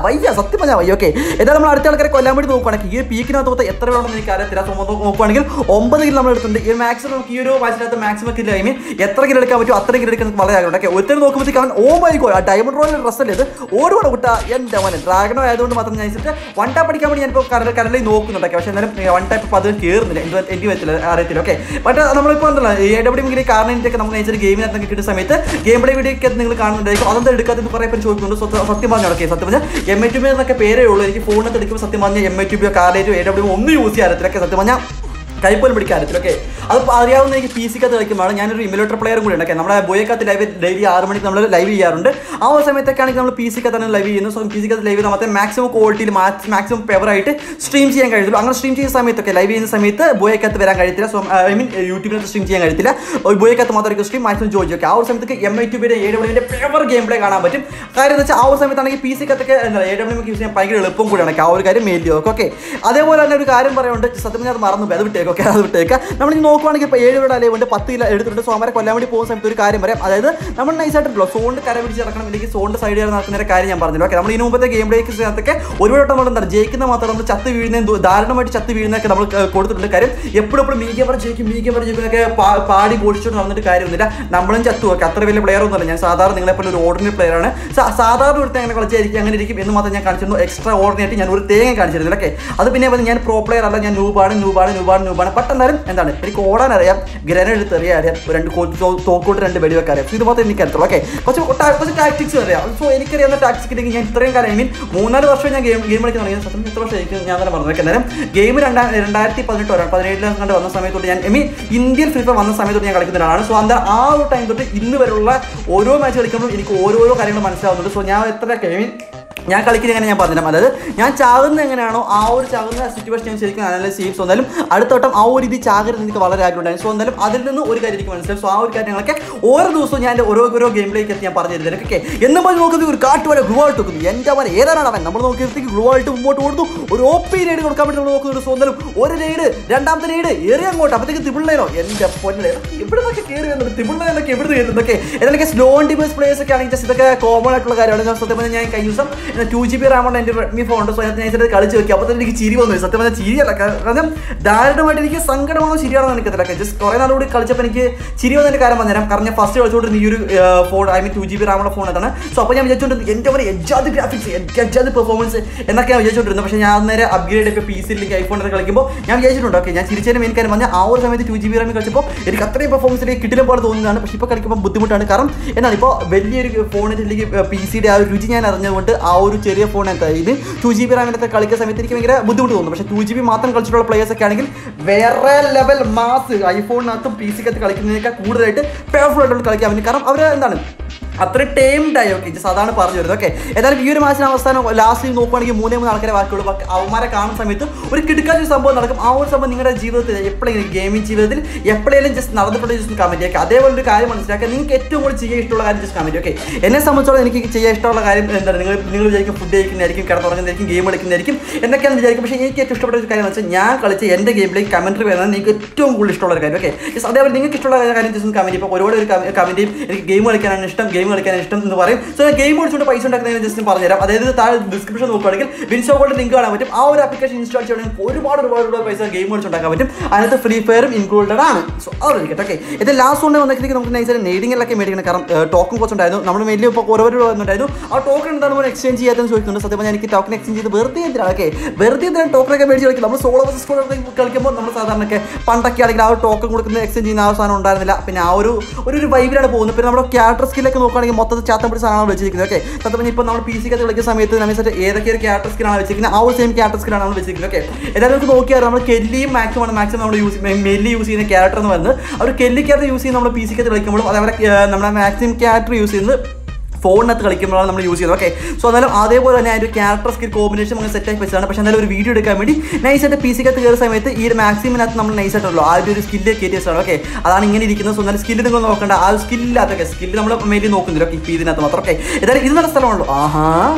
സത്യം പറഞ്ഞാൽ വയ്യ ഓക്കെ എന്നാൽ നമ്മൾ അടുത്ത ആൾക്കാരെ കൊല്ലാൻ വേണ്ടി നോക്കുകയാണെങ്കിൽ ഈ പീക്കിനകത്ത് മൊത്തം എത്ര വേണമെന്ന് എനിക്ക് അറിയത്തില്ല സോ മൊത്തം നോക്കുകയാണെങ്കിൽ ഒമ്പത് കിലോ നമ്മൾ എടുത്തിട്ടുണ്ട് ഈ മാക്സിമം നമുക്ക് ഈ ഒരു മാച്ചിനകത്ത് മാക്സിമം കിലോ ഐ മീൻ എത്ര കിലോ എടുക്കാൻ പറ്റും അത്ര കിലോ എടുക്കാൻ നമുക്ക് വളരെ ആഗ്രഹം ഓക്കെ ഒരുത്തരം നോക്കുമ്പോഴത്തേക്ക് അവൻ ഓ മൈ ഗോഡ് ആ ഡയമണ്ട് റോയൽ ഡ്രസ് അല്ലേ ഇത് ഓടുകൂടെ വിട്ട എൻ്റെ അവൻ ഡ്രാഗണോ ആയതുകൊണ്ട് മാത്രം ഞാൻ വെച്ചിട്ട് വൺ ടാപ്പ് പഠിക്കാൻ വേണ്ടി ഞാനിപ്പോൾ കരൽ കരളിൽ നോക്കുന്നുണ്ടൊക്കെ പക്ഷേ എന്നാലും വൺ ടാപ്പ് ഇപ്പോൾ അത് കയറുന്നില്ല എന്ത് എനിക്ക് പറ്റില്ല അറിയത്തില്ല ഓക്കെ ബട്ട് നമ്മളിപ്പോൾ ഉണ്ടല്ലോ എ ഡബ്ല്യൂ ഇങ്ങനെ കാരണത്തിൻ്റെയൊക്കെ നമുക്ക് നയിച്ചൊരു ഗെയിമിനകത്തൊക്കെ കിട്ടുന്ന സമയത്ത് ഗെയിം പ്ലേ വീഡിയോ ഒക്കെ നിങ്ങൾ കാണുന്നുണ്ടായിരിക്കും അതൊന്നും എടുക്കാത്തത് കുറേ പേര് ചോദിക്കുന്നുണ്ട് സത്യം- സത്യം പറഞ്ഞു ഓക്കെ സത്യം പറഞ്ഞാൽ എം എ ടി ബി എന്നൊക്കെ പേരേ ഉള്ളൂ എനിക്ക് ഫോണിനകത്ത് എടുക്കുമ്പോൾ സത്യം പറഞ്ഞാൽ എം എ ടി ബിയോ കാർഡേറ്റോ എ ഡബ്ല്യൂ ഒന്നും യൂസ് ചെയ്യാറില്ല സത്യം പറഞ്ഞാൽ കൈപ്പോലും പിടിക്കാറില്ല ഓക്കെ അത് അറിയാവുന്ന എനിക്ക് പി സിക്കകത്ത് കളിക്കുമ്പോൾ ഞാനൊരു ഇമിലേറ്റർ പ്ലെയറും കൂടി ഉണ്ട് ഓക്കെ നമ്മുടെ ബോയക്കകത്ത് ലൈവ് ഡെയിലി ആറ് മണിക്ക് നമ്മൾ ലൈവ് ചെയ്യാറുണ്ട് ആ ഒരു സമയത്തൊക്കെ ആണെങ്കിൽ നമ്മൾ പി സിക്കകത്ത് തന്നെ ലൈവ് ചെയ്യുന്നു സോ പി സിക്കകത്ത് ലൈവ് ചെയ്താൽ മാത്രമേ മാക്സിമം ക്വാളിറ്റിയിൽ മാക്സിമം ഫേവറായിട്ട് സ്ട്രീം ചെയ്യാൻ കഴിയുള്ളൂ അങ്ങനെ സ്ട്രീം ചെയ്യുന്ന സമയത്തൊക്കെ ലൈവ് ചെയ്യുന്ന സമയത്ത് ബോയക്കകത്ത് വരാൻ കഴിയത്തില്ല സോ ഐ മീൻ യൂട്യൂബിനകത്ത് സ്ട്രീം ചെയ്യാൻ കഴിയത്തില്ല ബോയക്കകത്ത് മാത്രമായിരിക്കും സ്ട്രീം മാക്സിമം ജോജി ഒക്കെ ആ ഒരു സമയത്തൊക്കെ എം ഐ ടി ബിയുടെ എ ഡബ്ല്യൂൻ്റെ ഫേവർ ഗെയിം പ്ലേ കാണാൻ പറ്റും കാര്യം എന്ന് വെച്ചാൽ ആ ഒരു സമയത്താണെങ്കിൽ പി സിക്കത്തൊക്കെ എന്താ എ ഡബ്ല്യൂ യൂസ് ചെയ്യാൻ ഭയങ്കര എളുപ്പം കൂടിയാണ് ആ ഒരു കാര്യം മെയിൽ ചെയ്യും ഓക്കെ അതേപോലെ തന്നെ ഒരു കാര്യം പറയുന്നുണ്ട് സത്യം പറഞ്ഞാൽ അത് മറന്നു പോയി അത് വിട്ടേക്ക് ഓക്കെ അത് വിട്ടേക്ക് നമ്മൾ ഈ നോക്കുവാണെങ്കിൽ ഇപ്പോൾ ഏഴ് രൂപയുടെ അലവുണ്ട് പത്ത് കിലോ എടുത്തിട്ടുണ്ട് സോ അവരെ കൊല്ലാൻ വേണ്ടി പോകുന്ന സമയത്ത് ഒരു കാര്യം പറയാം അതായത് നമ്മൾ നൈസായിട്ടുണ്ടല്ലോ സോണിൻ്റെ കര പിടിച്ച് ഇറക്കണം അല്ലെങ്കിൽ സോണിൻ്റെ സൈഡിൽ നടക്കുന്ന ഒരു കാര്യം ഞാൻ പറഞ്ഞില്ല ഓക്കെ നമ്മൾ ഇതിന് മുമ്പത്തെ ഗെയിം പ്ലേക്കിനകത്തൊക്കെ ഒരു വട്ടം നമ്മൾ എന്താ ജയിക്കുന്ന മാത്രം നമ്മൾ ചത്ത് വീഴുന്ന ദാരുണമായിട്ട് ചത്ത് വീഴുന്നതൊക്കെ നമ്മൾ ഏർ, കൊടുത്തിട്ടുണ്ട് കാര്യം എപ്പോഴും എപ്പോഴും മീഗം പറഞ്ഞ് ജയിക്കും മീഗം പറഞ്ഞ് ജയിക്കുന്നൊക്കെ പാ- പാടി ഘോഷിച്ചുകൊണ്ട് നടന്നിട്ട് കാര്യമൊന്നുമില്ല നമ്മളും ചത്തു ഒക്കെ അത്ര വലിയ പ്ലെയർ ഒന്നുമല്ല ഞാൻ സാധാരണ നിങ്ങളെ പോലെ ഒരു ഓർഡിനറി പ്ലെയർ ആണ് സാ- സാധാരണ ഒരു അങ്ങനെ കളിച്ചായിരിക്കും അങ്ങനെ ഇരിക്കും എന്ന് മാത്രം ഞാൻ കാണിച്ചിരുന്നു എക്സ്ട്രാ ഓർഡിനേറ്റ് ഞാൻ ഒരു തേങ്ങ കാണിച്ചിരുന്നില്ല ഓക്കെ അത് പിന്നെ പറഞ്ഞ് ഞാൻ പ്രോ പ്ലെയർ അല്ല ഞാൻ നൂബാണ് നൂബാണ് നൂബാണ് നൂബാണ് ബട്ട് എന്നാലും എന്താണ് എനിക്ക് ഓടാൻ അറിയാം ഗ്രനേഡ് എടുത്ത് എറിയാൻ അറിയാം ഒരു രണ്ട് കോ- തോ- തോക്കോട്ട് രണ്ട് വെടിവെക്കാൻ അറിയാം So ഇത് മാത്രമേ എനിക്ക് അറിയത്തുള്ളൂ ഓക്കെ കുറച്ച് ടാ- കുറച്ച് ടാക്ടിക്സ് അറിയാം സോ എനിക്കറിയാവുന്ന ടാക്ടിക്സ് ഉണ്ടെങ്കിൽ ഞാൻ ഇത്രയും കാലം ഐ മീൻ മൂന്നാല് വർഷം ഞാൻ ഗെയിം ഗെയിം കളിക്കാൻ തുടങ്ങിയത് സത്യം എത്ര വർഷം എനിക്ക് ഞാൻ തന്നെ പറഞ്ഞു ഓക്കെ അന്നേരം ഗെയിം രണ്ടാ രണ്ടായിരത്തി പതിനെട്ട് വരെ പതിനേഴിലും കണ്ട് വന്ന സമയത്തോട്ട് ഞാൻ ഐ മീൻ ഇന്ത്യൻ ഫിഫ വന്ന സമയത്തോട്ട് ഞാൻ കളിക്കുന്ന ഒരാളാണ് സോ അന്ന് ആ ഒരു ടൈം തൊട്ട് ഇന്ന് വരെയുള്ള ഓരോ മാച്ച് കളിക്കുമ്പോഴും എനിക്ക് ഓരോരോ കാര്യങ്ങൾ മനസ്സിലാവുന്നുണ്ട് സോ ഞാൻ എത്ര ഐ മീൻ ഞാൻ കളിക്കുന്നത് എങ്ങനെ ഞാൻ പറഞ്ഞുതരാം അതായത് ഞാൻ ചാകുന്നത് എങ്ങനെയാണോ ആ ഒരു ചാകുന്ന സിറ്റുവേഷൻ ഞാൻ ശരിക്കും അനലൈസ് ചെയ്യും സോ എന്തായാലും അടുത്ത വട്ടം ആ ഒരു ഇത് ചാകരുത് എനിക്ക് വളരെ ആഗ്രഹമുണ്ടായിരുന്നു സോ എന്തായാലും അതിൽ നിന്ന് ഒരു കാര്യം എനിക്ക് മനസ്സിലായി സോ ആ ഒരു കാര്യങ്ങളൊക്കെ ഓരോ ദിവസവും ഞാൻ എൻ്റെ ഓരോ ഓരോ ഗെയിമിലേക്ക് എത്തി ഞാൻ പറഞ്ഞു തരുന്നത് ഓക്കെ എന്നും പറഞ്ഞ് നോക്കുന്നത് ഒരു കാട്ട് വരെ ഗ്ലൂ ആയിട്ട് വെക്കുന്നു എൻ്റെ അവൻ ഏതാണ് അവൻ നമ്മൾ നോക്കിയപ്പോഴത്തേക്ക് ഗ്ലൂ ആയിട്ട് മുമ്പോട്ട് കൊടുത്തു ഒരു ഒ പി റൈഡ് കൊടുക്കാൻ വേണ്ടി നമ്മൾ നോക്കുന്നുണ്ട് സോ എന്തായാലും ഒരു റൈഡ് രണ്ടാമത്തെ റൈഡ് ഏറി അങ്ങോട്ട് അപ്പോഴത്തേക്ക് തിപിള്ളേനോ എൻ്റെ പൊന്നെ ഇവിടെ നിന്നൊക്കെ കയറി വന്നത് തിപിള്ളേനൊക്കെ എവിടെ കയറുന്നതൊക്കെ ഇതിലൊക്കെ സ്ലോ ഡിവേഴ്സ് പ്ലേസ് ഒക്കെ ആണെങ്കിൽ just ഇതൊക്കെ കോമൺ ആയിട്ടുള്ള കാര്യമാണ് ഞാൻ സത്യം പറഞ്ഞാൽ ഞാൻ കഴിഞ്ഞ ദിവസം ടു ജി ബി റാമുണ്ട് എൻ്റെ റെഡ്മി ഫോൺ ഉണ്ട് സോ അതിനകത്ത് ഞാൻ ഇതിൽ കളിച്ച് നോക്കി അപ്പോൾ തന്നെ എനിക്ക് ചിരി വന്നു സത്യം പറഞ്ഞാൽ ചിരിയല്ല കാരണം ദാരുണമായിട്ട് എനിക്ക് സങ്കടമാണോ ശരിയാണോ എനിക്കത്തില്ല ജസ്റ്റ് കുറേ നാളുകൂടി കളിച്ചപ്പോൾ എനിക്ക് ചിരി വന്നതിൻ്റെ കാര്യം പറഞ്ഞുതരാം കാരണം ഞാൻ ഫസ്റ്റ് കളിച്ചുകൊണ്ടിരുന്ന ഈ ഒരു phone I mean two G B റാമുള്ള ഫോൺ അതാണ് സോ അപ്പോൾ ഞാൻ വിചാരിച്ചുകൊണ്ടിരുന്നത് എൻ്റെ ഒരു എജാദ് ഗ്രാഫിക്സ് എജാദ് പെർഫോമൻസ് എന്നൊക്കെ ഞാൻ വിചാരിച്ചുകൊണ്ടിരുന്നത് പക്ഷേ ഞാൻ നേരെ അപ്ഗ്രേഡ് ഒക്കെ പി സിയിലേക്ക് ഐഫോണിൽ കളിക്കുമ്പോൾ ഞാൻ വിചാരിച്ചിട്ടുണ്ട് ഓക്കെ ഞാൻ ചിരിച്ചതിന് മെയിൻ കാര്യം പറഞ്ഞാൽ ആ ഒരു സമയത്ത് ടു ജി ബി റാമിൽ കളിച്ചപ്പോൾ എനിക്ക് അത്രയും പെർഫോമൻസിലേക്ക് കിട്ടില്ല പോലെ തോന്നുന്നതാണ് പക്ഷേ ഇപ്പോൾ കളിക്കുമ്പോൾ ബുദ്ധിമുട്ടാണ് കാരണം എന്നാൽ ഇപ്പോൾ വലിയൊരു ഫോണിൻ്റെ അല്ലെങ്കിൽ പി സിയുടെ ആ ഒരു രുചി ഞാൻ അറിഞ്ഞുകൊണ്ട് ആ ഒരു ചെറിയ ഫോൺ എന്താ ഇത് ടു ജി ബി റാമിനൊക്കെ കളിക്കുന്ന സമയത്ത് എനിക്ക് ഭയങ്കര ബുദ്ധിമുട്ട് തോന്നുന്നു പക്ഷേ ടു ജി ബി മാത്രം കളിച്ചിട്ടുള്ള പ്ലേയേഴ്സ് ഒക്കെ ആണെങ്കിൽ വേറെ ലെവൽ മാസ് ഐഫോണിനകത്തും പി സിക്കകത്ത് കളിക്കുന്നതിനേക്കാൾ കൂടുതലായിട്ട് പവർഫുൾ ആയിട്ടുള്ള കളിക്കാൻ പറ്റും കാരണം അവർ എന്താണ് അത്ര ടൈംഡ് ആയി ഓക്കെ ജസ്റ്റ് അതാണ് പറഞ്ഞു വരുന്നത് ഓക്കെ ഏതായാലും ഈ ഒരു മാച്ചിന് അവസാനം ലാസ്റ്റ് നോക്കുവാണെങ്കിൽ മൂന്നേ മൂന്ന് ആൾക്കാരെ ബാക്കിയുള്ളൂ ബാക്കി അവന്മാരെ കാണുന്ന സമയത്ത് ഒരു കിടക്കാത്ത ഒരു സംഭവം നടക്കും ആ ഒരു സംഭവം നിങ്ങളുടെ ജീവിതത്തിൽ എപ്പോഴെങ്കിലും ഗെയിമിംഗ് ജീവിതത്തിൽ എപ്പോഴെങ്കിലും ജസ്റ്റ് നടന്നിട്ടുള്ള ജസ്റ്റ് കമൻറ്റ് ഒക്കെ അതേപോലെ ഒരു കാര്യം മനസ്സിലാക്കുക നിങ്ങൾക്ക് ഏറ്റവും കൂടുതൽ ചെയ്യാൻ ഇഷ്ടമുള്ള കാര്യം ജസ്റ്റ് കമൻറ്റ് ഓക്കെ എന്നെ സംബന്ധിച്ചോളം എനിക്ക് ചെയ്യാൻ ഇഷ്ടമുള്ള കാര്യം എന്താണ് നിങ്ങൾ നിങ്ങൾ വിചാരിക്കും ഫുഡ് കഴിക്കുന്നതായിരിക്കും കിടന്നുറങ്ങുന്നതായിരിക്കും ഗെയിം കളിക്കുന്നതായിരിക്കും എന്നൊക്കെയാണ് വിചാരിക്കും പക്ഷേ എനിക്ക് ഏറ്റവും ഇഷ്ടപ്പെട്ട ഒരു കാര്യം എന്ന് വെച്ചാൽ ഞാൻ കളിച്ച എൻ്റെ ഗെയിമിലേക്ക് കമൻറ്റ് വരുന്നത് നിങ്ങൾക്ക് ഏറ്റവും കൂടുതൽ ഇഷ്ടമുള്ള ഒരു കാര്യം ഓക്കെ ജസ്റ്റ് അതേപോലെ നിങ്ങൾക്ക് ഇഷ്ടമുള്ള കാര്യം ജസ്റ്റ് കമൻറ്റ് ഇപ്പോൾ ഒരുപാട് ഒരു കമൻറ്റും എനിക്ക് ഗെയിം കളിക്കാനാണ് ഇഷ്ടം ഗെയിം കളിക്കാനാണ് ഇഷ്ടം എന്ന് പറയും സോ ഞാൻ ഗെയിം കളിച്ചുകൊണ്ട് പൈസ ഉണ്ടാക്കുന്നതിന് ജസ്റ്റ് പറഞ്ഞുതരാം അതായത് താഴെ ഡിസ്ക്രിപ്ഷൻ നോക്കുകയാണെങ്കിൽ വിൻസോ ഗോൾഡ് ലിങ്ക് കാണാൻ പറ്റും ആ ഒരു ആപ്ലിക്കേഷൻ ഇൻസ്റ്റാൾ ചെയ്യണമെങ്കിൽ ഒരുപാട് ഒരുപാട് ഒരുപാട് പൈസ ഗെയിം കളിച്ചുണ്ടാക്കാൻ പറ്റും അതിനകത്ത് ഫ്രീ ഫയറും ഇൻക്ലൂഡഡ് ആണ് സോ അത് ഇരിക്കട്ടെ ഓക്കെ ഇത് ലാസ്റ്റ് കൊണ്ട് വന്നിട്ട് നമുക്ക് നൈസായിട്ട് നെയ്ഡിങ്ങിലൊക്കെ മേടിക്കണം കാരണം ടോക്കൺ കുറച്ച് ഉണ്ടായിരുന്നു നമ്മൾ വലിയ ഇപ്പോൾ ഓരോരോ വന്നിട്ടുണ്ടായിരുന്നു ആ ടോക്കൺ എന്താണ് നമ്മൾ എക്സ്ചേഞ്ച് ചെയ്യാത്തെന്ന് ചോദിക്കുന്നുണ്ട് സത്യം പറഞ്ഞാൽ എനിക്ക് ടോക്കൺ എക്സ്ചേഞ്ച് ചെയ്ത് വെറുതെ എന്തിനാണ് ഓക്കെ വെറുതെ എന്തിനാണ് ടോക്കണൊക്കെ മേടിച്ച് കളിക്കും നമ്മൾ സോളോ ബസ് സ്കോൾ കളിക്കുമ്പോൾ നമ്മൾ സാധാരണയൊക്കെ പണ്ടൊക്കെ ആണെങ്കിൽ ആ ഒരു ടോക്കൺ കൊടുക്കുന്ന എക്സ്ചേഞ്ച് ചെയ്യുന്ന ആ സാധനം ഉണ്ടായിരുന്നില്ല പിന്നെ ആ ഒരു ഒരു ഒരു വൈബിലാണ് പോകുന്നത് പിന്നെ നമ്മുടെ ക്യാരക്ടർ സ്കില്ലൊക്കെ നോക്കുകയാണെങ്കിൽ മൊത്തത്തിൽ ചാത്തം പിടിച്ച സാധനമാണ് വെച്ചിരിക്കുന്നത് ഓക്കെ സത്യം പറഞ്ഞാൽ ഇപ്പോൾ നമ്മൾ പി സിക്കകത്ത് കളിക്കുന്ന സമയത്ത് നമ്മൾ സെറ്റ് ഏതൊക്കെ ഒരു ക്യാരക്ടർ സ്കിലാണ് വെച്ചിരിക്കുന്നത് ആ ഒരു സെയിം ക്യാരക്ടർ സ്കിലാണ് നമ്മൾ വെച്ചിരിക്കുന്നത് ഓക്കെ ഏതായാലും നമുക്ക് നോക്കിയാൽ നമ്മൾ കെല്ലിയും മാക്സിമം ആണ് മാക്സിമം നമ്മൾ യൂസ് മെല്ലി യൂസ് ചെയ്യുന്ന ക്യാരക്ടർ എന്ന് പറയുന്നത് അവർ കെല്ലിക്കകത്ത് യൂസ് ചെയ്യുന്ന നമ്മൾ പി സിക്കകത്ത് കളിക്കുമ്പോഴും അതേപോലെ ഏർ, നമ്മുടെ മാക്സിമം ക്യാരക്ടർ യൂസ് ചെയ്യുന്നത് ഫോണിനകത്ത് കളിക്കുമ്പോഴാണ് നമ്മൾ യൂസ് ചെയ്യുന്നത് ഓക്കെ സോ എന്നാലും അതേപോലെ തന്നെ അതിൻ്റെ ക്യാരക്ടർ സ്കിൽ കോമ്പിനേഷൻ നമ്മൾ സെറ്റ് ആക്കി വെച്ചതാണ് പക്ഷേ എന്നാലും ഒരു വീഡിയോ എടുക്കാൻ വേണ്ടി നൈസായിട്ട് പി സിക്കകത്ത് കയറുന്ന സമയത്ത് ഈ ഒരു മാക്സിമിനകത്ത് നമ്മൾ നൈസായിട്ടുള്ളൂ ആ ഒരു സ്കില്ല് കയറ്റി വെച്ചതാണ് ഓക്കെ അതാണ് ഇങ്ങനെ ഇരിക്കുന്നത് സോ എന്നാലും സ്കില്ല് നിങ്ങൾ നോക്കണ്ട ആ സ്കില്ലാത്തൊക്കെ സ്കില്ല് നമ്മൾ മെയിലി നോക്കുന്നില്ല ഓക്കെ ഇപ്പോൾ ഇതിനകത്ത് മാത്രം ഓക്കെ ഏതായാലും ഇത് നല്ല സ്ഥലമാണല്ലോ ആഹാ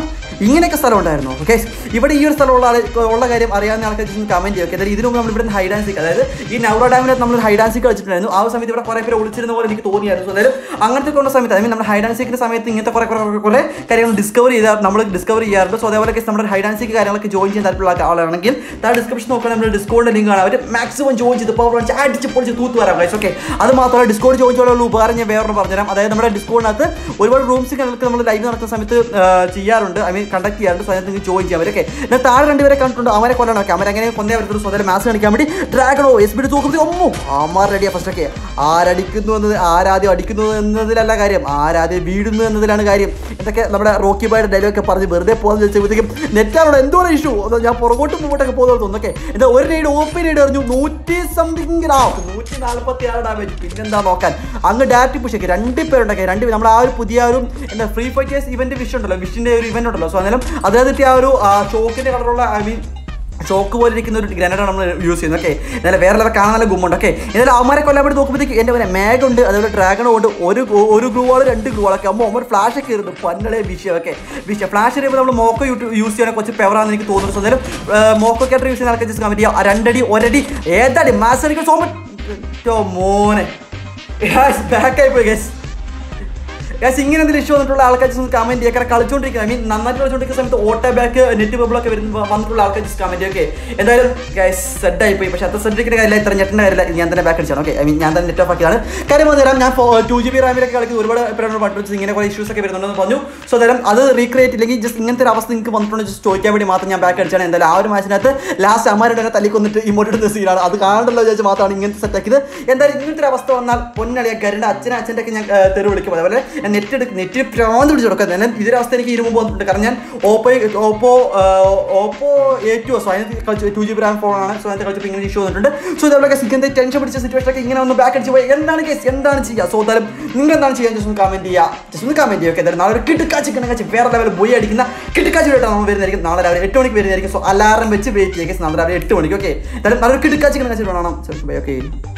ഇങ്ങനെയൊക്കെ സ്ഥലം ഉണ്ടായിരുന്നു ഓക്കെ ഇവിടെ ഈ ഒരു സ്ഥലമുള്ള ആൾ ഉള്ള കാര്യം അറിയാവുന്ന ആൾക്കാർ കമന്റ് ചെയ്യുക അതായത് ഇതിനു മുമ്പ് നമ്മൾ ഇവിടെ ഹൈ ഡാൻസ് അതായത് ഈ നൗറ ഡാമിനകത്ത് നമ്മൾ ഹൈ ഡാൻസ് കളിച്ചിട്ടുണ്ടായിരുന്നു ആ ഒരു സമയത്ത് ഇവിടെ കുറേ പേര് ഒളിച്ചിരുന്ന പോലെ എനിക്ക് തോന്നിയായിരുന്നു So, അതായത് അങ്ങനത്തെ കൊണ്ട സമയത്ത് ഐ മീൻ നമ്മുടെ ഹൈ ഡാൻസിക്കുന്ന സമയത്ത് ഇങ്ങനത്തെ കുറേ കുറേ കുറേ കാര്യങ്ങൾ ഡിസ്കവർ ചെയ്താൽ നമ്മൾ ഡിസ്കവർ ചെയ്യാറുണ്ട് സോ അതേപോലെ നമ്മുടെ ഹൈ ഡാൻസിക്ക് കാര്യങ്ങളൊക്കെ ജോയിൻ ചെയ്യാൻ താല്പര്യമുള്ള ആളാണെങ്കിൽ താഴെ ഡിസ്ക്രിപ്ഷൻ നോക്കുകയാണെങ്കിൽ നമ്മുടെ ഡിസ്കൗണ്ട് ലിങ്ക് ആണ് അവർ മാക്സിമം ജോയിൻ ചെയ്ത് പവർ അടിച്ച് അടിച്ച് പൊളിച്ച് തൂത്ത് വരാം ഗൈസ് ഓക്കെ അത് മാത്രമല്ല ഡിസ്കൗണ്ട് ജോയിൻ ചെയ്യാനുള്ള ഉപകാരം ഞാൻ വേറെ പറഞ്ഞുതരാം അതായത് നമ്മുടെ ഡിസ്കൗണ്ടിനകത്ത് ഒരുപാട് റൂംസ് കാര്യങ്ങളൊക്കെ നമ്മൾ ലൈവ് നടക്കുന്ന സമയത്ത് ആ, ചെയ്യാറുണ്ട് ഐ മീൻ കണ്ടക്ട് ചെയ്യാറുണ്ട് സോ അതിനകത്ത് നിങ്ങൾക്ക് ജോയിൻ ചെയ്യാം അവരൊക്കെ എന്നാൽ താഴെ രണ്ടുപേരെ കണ്ടിട്ടുണ്ട് അവരെ കൊല്ലണം അവരെ അങ്ങനെ കൊന്നേ വരുന്നത് സ്വന്തം മാച്ച് കാണിക്കാൻ വേണ്ടി ഡ്രാഗണോ എസ് ബി തൂക്കുമ്പോൾ ഒമ്മോ അമ്മാർ റെഡിയാ ഫസ്റ്റ് ഒക്കെ ആരടിക്കുന്നു എന്നത് ആരാദ്യം അടിക്കുന്നു എന്നതിലല്ല കാര്യം ആരാദ്യം വീഴുന്നു എന്നതിലാണ് കാര്യം ഇതൊക്കെ നമ്മുടെ റോക്കി ബൈയുടെ ഡയലോഗ് ഒക്കെ പറഞ്ഞ് വെറുതെ പോകുന്ന ചോദിച്ചപ്പോഴത്തേക്കും നെറ്റാണോ എന്തോ ഇഷ്യൂ ഞാൻ പുറകോട്ട് മുമ്പോട്ടൊക്കെ പോകുന്നത് തോന്നുന്നൊക്കെ എന്താ ഒരു റൈഡ് ഓപ്പൺ റൈഡ് എറിഞ്ഞു നൂറ്റി സംതിങ് നൂറ്റി നാൽപ്പത്തി ആറ് ഡാമേജ് പിന്നെന്താ നോക്കാൻ അങ്ങ് ഡയറക്റ്റ് പുഷ് രണ്ട് പേരുണ്ടൊക്കെ രണ്ട് പേര് നമ്മൾ ആ ഒരു പുതിയ ഒരു എന്താ ഫ്രീ ഫൈറ്റേഴ്സ് ഇവന്റ് വിഷ് ഉണ്ടല്ലോ വിഷിന്റെ ഒരു ഇവന്റ് ഉണ്ടല്ലോ സോ അന്നേരം അദ്ദേഹത്തിന്റെ ആ ഒരു ഷോക്കിന്റെ കളറുള്ള ഐ മീൻ ഷോക്ക് പോലെ ഇരിക്കുന്ന ഒരു ഗ്രനേഡാണ് നമ്മൾ യൂസ് ചെയ്യുന്നത് ഓക്കെ എന്നാലും വേറെ ലെവൽ കാണാൻ നല്ല ഗുമ്മുണ്ട് ഓക്കെ എന്നാലും അവന്മാരെ കൊല്ലാൻ വേണ്ടി നോക്കുമ്പോഴത്തേക്ക് എൻ്റെ പോലെ മാഗ് ഉണ്ട് അതുപോലെ ഡ്രാഗൺ ഉണ്ട് ഒരു ഗു- ഒരു ഗ്രൂവാൾ രണ്ട് ഗ്രൂവാളൊക്കെ അമ്മ ഒമ്മ ഫ്ലാഷ് ഒക്കെ ഇരുന്നു പന്നളെ വിഷയം ഒക്കെ വിഷയം ഫ്ലാഷ് ചെയ്യുമ്പോൾ നമ്മൾ മോക്കോ യൂസ് ചെയ്യാൻ കുറച്ച് പെവറാന്ന് എനിക്ക് തോന്നുന്നു സോ എന്തായാലും മോക്കോ ആയിട്ട് യൂസ് ചെയ്യുന്ന ആൾക്കാർ ജസ്റ്റ് കമൻറ്റ് ചെയ്യുക രണ്ടടി ഒരടി ഏതടി മാസ് അടിക്കാൻ സോ മോനെ ബാക്കായി പോയി ഗസ് ഗൈസ് ഇങ്ങനെ എന്തെങ്കിലും ഇഷ്യൂ വന്നിട്ടുള്ള ആൾക്കാർ ജസ്റ്റ് കമന്റ് ചെയ്യുക കാരണം കളിച്ചുകൊണ്ടിരിക്കുന്നത് ഐ മീൻ നന്നായിട്ട് കളിച്ചുകൊണ്ടിരിക്കുന്ന സമയത്ത് ഓട്ടോ ബാക്ക് നെറ്റ് ബബിളൊക്കെ വരുന്ന വന്നിട്ടുള്ള ആൾക്കാർ ജസ്റ്റ് കമന്റ് ഓക്കെ എന്തായാലും ഗൈസ് സെറ്റ് ആയി പോയി പക്ഷേ അത്ര സെറ്റിക്കുന്ന കാര്യമില്ല ഇത്ര ഞെട്ടേണ്ട കാര്യമില്ല ഞാൻ തന്നെ ബാക്ക് അടിച്ചാണ് ഓക്കെ ഐ മീൻ ഞാൻ തന്നെ നെറ്റ് ഓഫ് ആക്കിയാണ് കാര്യം വന്നു തരാം ഞാൻ ടു ജി ബി റാമിലൊക്കെ കളിക്കുന്ന ഒരുപാട് പേരോട് പഠിപ്പിച്ചു ഇങ്ങനെ കുറേ ഇഷ്യൂസ് ഒക്കെ വരുന്നുണ്ടെന്ന് പറഞ്ഞു സോ അന്നേരം അത് റീക്രിയേറ്റ് ഇല്ലെങ്കിൽ ജസ്റ്റ് ഇങ്ങനത്തെ ഒരു അവസ്ഥ നിങ്ങൾക്ക് വന്നിട്ടുണ്ടെന്ന് ജസ്റ്റ് ചോദിക്കാൻ വേണ്ടി മാത്രം ഞാൻ ബാക്ക് അടിച്ചാണ് എന്തായാലും ആ ഒരു മാച്ചിനകത്ത് ലാസ്റ്റ് അമ്മാരുടെ തന്നെ തല്ലിക്കൊന്നിട്ട് ഇമോട്ട് എടുത്ത സീനാണ് അത് കാണണ്ടല്ലോ വിചാരിച്ച് മാത്രമാണ് ഇങ്ങനത്തെ സെറ്റ് ആക്കിയത് എന്തായാലും ഇങ്ങനത്തെ ഒരു അവസ്ഥ വന്നാൽ പൊന്നളിയ കരുണ്ട അച്ഛനും അച്ഛൻ്റെ ഒക്കെ ഞാൻ ഏർ, തെറി വിളിക്കും അതേപോലെ ഞാൻ നെറ്റ് എടുക്കും നെറ്റ് പ്രാന്ത് പിടിച്ച് കൊടുക്കാം ഞാൻ ഇതൊരു അവസ്ഥ എനിക്ക് ഇതിനു മുമ്പ് വന്നിട്ടുണ്ട് കാരണം ഞാൻ Oppo Oppo Oppo A two so അതിനകത്ത് കളിച്ച് ടു ജി ബി റാം ഫോണാണ് സോ അതിനകത്ത് കളിച്ചപ്പോൾ ഇങ്ങനെ ഇഷ്യൂ വന്നിട്ടുണ്ട് സോ ഇതേപോലെ ഇങ്ങനത്തെ ടെൻഷൻ പിടിച്ച സിറ്റുവേഷൻ ഒക്കെ ഇങ്ങനെ ഒന്ന് ബാക്ക് അടിച്ച് പോയി എന്താണ് കേസ് എന്താണ് ചെയ്യുക സോ എന്തായാലും നിങ്ങൾ എന്താണ് ചെയ്യാൻ ജസ്റ്റ് ഒന്ന് കമന്റ് ചെയ്യുക ജസ്റ്റ് ഒന്ന് കമന്റ് ചെയ്യുക എന്തായാലും നാളെ ഒരു കിട്ടുക്കാച്ചി കിണക്കാച്ചി വേറെ ലെവൽ ബോയ് അടിക്കുന്ന കിട്ടുക്കാച്ചി ആയിട്ടാണ് നമ്മൾ വരുന്നതായിരിക്കും നാളെ രാവിലെ എട്ട് മണിക്ക് വരുന്നതായിരിക്കും സോ അലാറം വെച്ച് വെയിറ്റ് ചെയ്യുക നാളെ രാവിലെ എട്ട് മണിക്ക് ഓക്കെ എന്തായാലും നല്ലൊരു കിട്ടുക്കാച്ചി കിണക്കാച്ചി വേണം ഓക്കെ